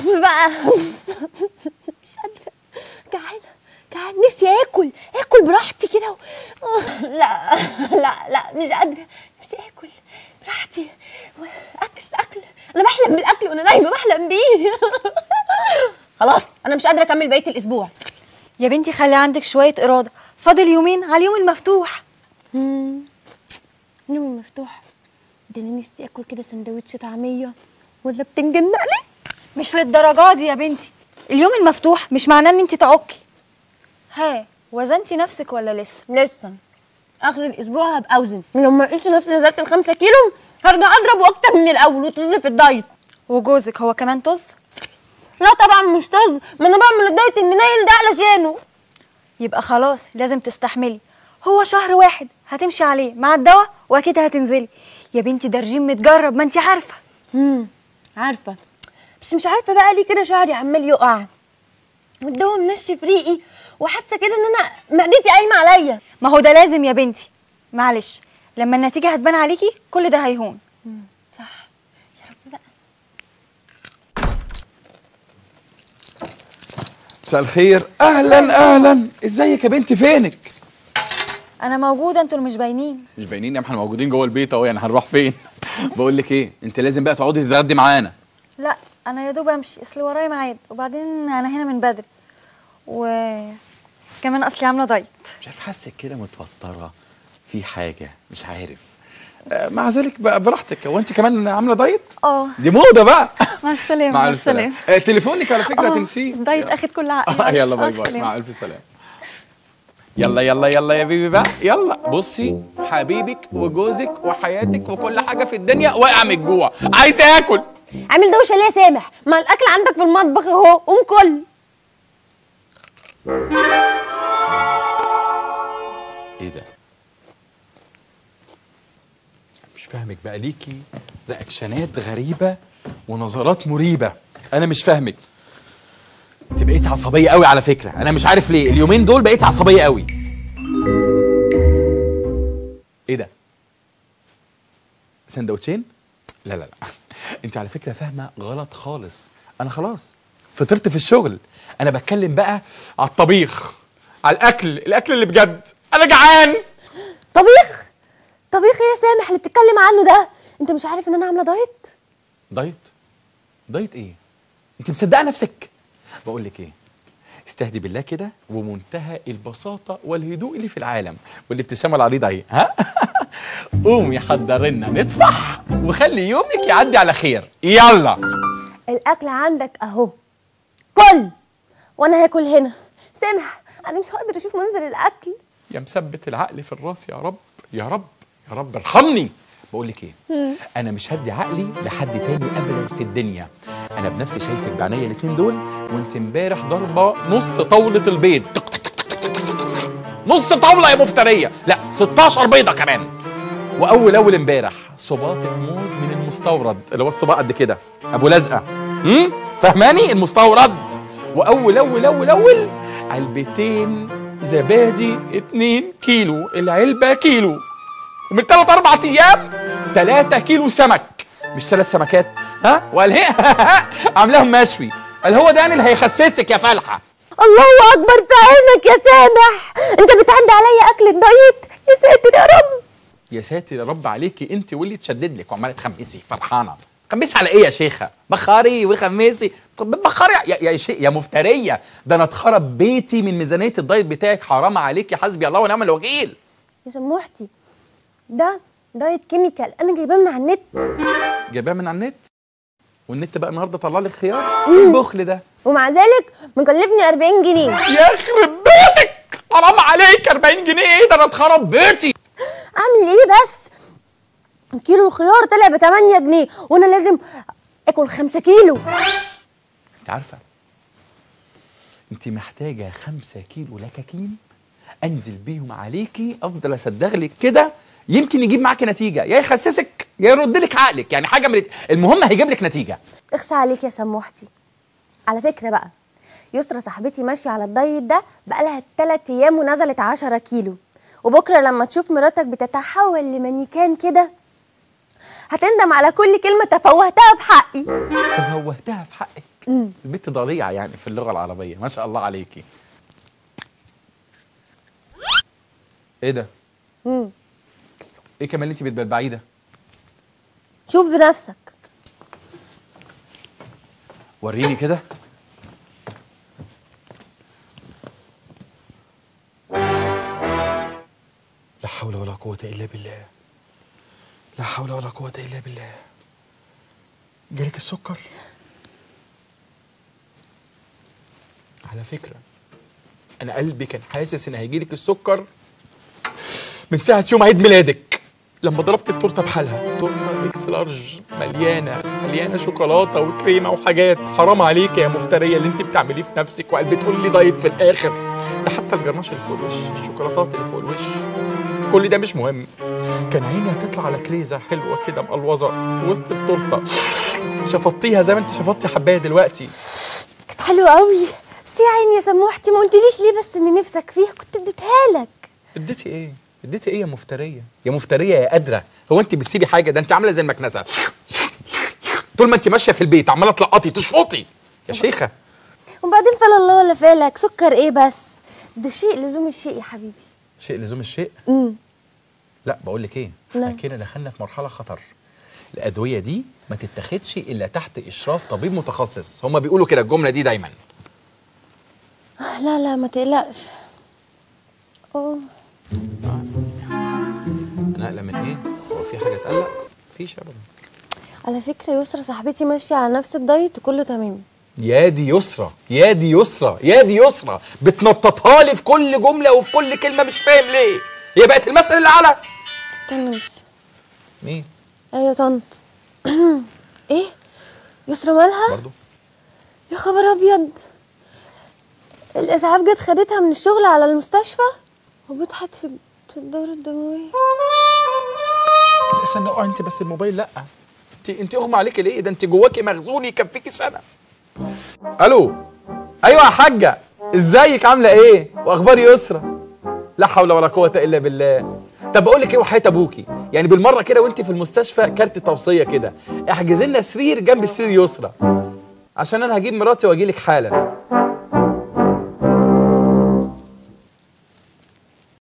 المهم بقى مش قادره جعانه جعانه نفسي اكل اكل براحتي كده و... آه، لا لا لا مش قادره نفسي اكل براحتي و- اكل اكل انا بحلم بالاكل وانا نايمه بحلم بيه خلاص انا مش قادره اكمل بقيه الاسبوع يا بنتي خلي عندك شويه اراده فاضل يومين على اليوم المفتوح اليوم المفتوح ده انا نفسي اكل كده سندوتش طعميه ولا بتنجان مقلي مش للدرجه دي يا بنتي اليوم المفتوح مش معناه ان انت تعكي ها وزنتي نفسك ولا لسه لسه اخر الاسبوع هبقى اوزن لما لقيت نفسي نزلت الخمسة كيلو هرجع اضرب واكتر من الاول وطز في الدايت وجوزك هو كمان طز لا طبعا مش طز ما انا بعمل الدايت المنيل ده علشانه يبقى خلاص لازم تستحملي هو شهر واحد هتمشي عليه مع الدواء واكيد هتنزلي يا بنتي ده رجيم متجرب ما انت عارفه امم عارفه بس مش عارفه بقى ليه كده شعري عمال يقع والدواء منشف ريقي وحاسه كده ان انا معدتي قايمه عليا ما هو ده لازم يا بنتي معلش لما النتيجه هتبان عليكي كل ده هيهون صح يا رب بقى مساء الخير اهلا اهلا ازيك يا بنتي فينك انا موجوده انتوا اللي مش باينين مش باينين يا احنا موجودين جوه البيت اهو يعني هنروح فين بقول لك ايه انت لازم بقى تقعدي تتغدي معانا لا انا يا دوب امشي اصل ورايا ميعاد وبعدين انا هنا من بدري و كمان اصلي عامله دايت مش عارف حاسك كده متوتره في حاجه مش عارف آه، مع ذلك بقى براحتك هو انت كمان عامله دايت اه دي موضه بقى مع السلامه مع السلامه آه، تليفونك على فكره آه، تنسيه دايت اخد كل عقلي آه، يلا باي مع باي السلامة. مع الف سلامه يلا يلا يلا يا بيبي بقى يلا بصي حبيبك وجوزك وحياتك وكل حاجه في الدنيا واقع من الجوع عايز اكل عامل دوشه ليه يا سامح ما الاكل عندك في المطبخ اهو قوم كل ايه ده مش فاهمك بقى ليكي رياكشنات غريبه ونظرات مريبه انا مش فاهمك انت بقيتي عصبيه قوي على فكره انا مش عارف ليه اليومين دول بقيتي عصبيه قوي ايه ده سندوتشين لا لا لا انت على فكره فاهمه غلط خالص انا خلاص فطرت في الشغل انا بتكلم بقى على الطبيخ على الاكل الاكل اللي بجد انا جعان طبيخ طبيخ ايه يا سامح اللي بتتكلم عنه ده انت مش عارف ان انا عامله دايت دايت دايت ايه انت مصدقه نفسك بقول لك ايه استهدي بالله كده ومنتهى البساطه والهدوء اللي في العالم والابتسامه العريضه اهي ها قومي حضر لنا نطفح وخلي يومك يعدي على خير يلا الاكل عندك اهو كل وانا هاكل هنا سامح انا مش هقدر اشوف منظر الاكل يا مثبت العقل في الراس يا رب يا رب يا رب ارحمني بقول لك ايه انا مش هدي عقلي لحد تاني ابدا في الدنيا انا بنفسي شايفك بعينيا الاتنين دول وانت امبارح ضاربه نص طاوله البيض تك تك تك تك تك تك تك. نص طاوله يا مفتريه لا 16 بيضه كمان واول اول امبارح صباط موز من المستورد اللي هو الصباع قد كده ابو لزقه امم فهماني المستورد واول اول اول اول علبتين زبادي 2 كيلو العلبه كيلو ومن ثلاث اربع ايام 3 كيلو سمك مش ثلاث سمكات ها وقال هي عاملاهم مشوي قال هو ده يعني اللي هيخسسك يا فلحه الله اكبر في عينك يا سامح انت بتعدي عليا اكل الدايت يا ساتر يا رب يا ساتر يا رب عليكي انت واللي تشدد لك وعماله تخمسي فرحانه خمسي على ايه يا شيخه بخاري وخمسي طب بخاري يا يا, شي يا مفتريه ده انا اتخرب بيتي من ميزانيه الدايت بتاعك حرام عليك يا حسبي الله ونعم الوكيل يا سموحتي ده دايت كيميكال انا جايباه من على النت جايباه من على النت والنت بقى النهارده طلع لك خيار إيه البخل ده ومع ذلك مكلفني 40 جنيه يخرب بيتك حرام عليك 40 جنيه ايه ده انا اتخرب بيتي اعمل ايه بس كيلو الخيار طلع ب 8 جنيه وانا لازم اكل 5 كيلو انت عارفه انت محتاجه خمسة كيلو لكاكين انزل بيهم عليكي افضل اصدغ لك كده يمكن يجيب معاكي نتيجه يا يخسسك يا يرد لك عقلك يعني حاجه من الات- المهم هيجيب لك نتيجه اخسى عليك يا سموحتي على فكره بقى يسرا صاحبتي ماشيه على الدايت ده بقالها 3 ايام ونزلت 10 كيلو وبكره لما تشوف مراتك بتتحول لمانيكان كده هتندم على كل كلمه تفوهتها في حقي تفوهتها في حقك البت ضليعه يعني في اللغه العربيه ما شاء الله عليكي ايه ده مم. ايه كمان اللي انت بتبلبعيه ده شوف بنفسك وريني كده لا حول ولا قوة إلا بالله لا حول ولا قوة إلا بالله جالك السكر على فكرة أنا قلبي كان حاسس إن هيجيلك السكر من ساعة يوم عيد ميلادك لما ضربت التورته بحالها تورته اكس لارج مليانه مليانه شوكولاته وكريمه وحاجات حرام عليك يا مفتريه اللي انت بتعمليه في نفسك وقلبي تقول لي دايت في الاخر ده حتى الجرناش اللي فوق الوش الشوكولاتات اللي فوق الوش كل ده مش مهم كان عيني هتطلع على كريزه حلوه كده مقلوظه في وسط التورته شفطيها زي ما انت شفطتي حبايه دلوقتي كانت حلوه قوي بس يا عيني يا سموحتي ما قلتليش ليه بس ان نفسك فيها كنت اديتها لك اديتي ايه؟ اديتي ايه يا مفتريه؟ يا مفتريه يا قادره هو انت بتسيبي حاجه ده انت عامله زي المكنسه طول ما انت ماشيه في البيت عماله تلقطي تشفطي يا شيخه وبعدين فلا الله ولا فالك سكر ايه بس ده شيء لزوم الشيء يا حبيبي شيء لزوم الشيء امم لا بقول لك ايه احنا نعم. كده دخلنا في مرحله خطر الادويه دي ما تتاخدش الا تحت اشراف طبيب متخصص هما بيقولوا كده الجمله دي دايما لا لا ما تقلقش اه انا اقلق من ايه هو في حاجه تقلق مفيش ابدا على فكره يسرا صاحبتي ماشيه على نفس الدايت وكله تمام يا دي يسرى يا دي يسرى يا دي يسرى بتنططها لي في كل جمله وفي كل كلمه مش فاهم ليه هي بقت المثل اللي على استنى بس مين ايوه طنط ايه يسرا مالها برضو يا خبر ابيض الاسعاف جت خدتها من الشغل على المستشفى وبتحت في في الدورة الدموية استنى اه انت بس الموبايل لا انت انت اغمى عليكي ليه ده انت جواكي مخزون يكفيكي سنه الو ايوه يا حاجه ازيك عامله ايه واخبار يسرى لا حول ولا قوه الا بالله طب بقول لك ايه وحياه ابوكي يعني بالمره كده وانت في المستشفى كارت توصيه كده احجز لنا سرير جنب سرير يسرى عشان انا هجيب مراتي واجي لك حالا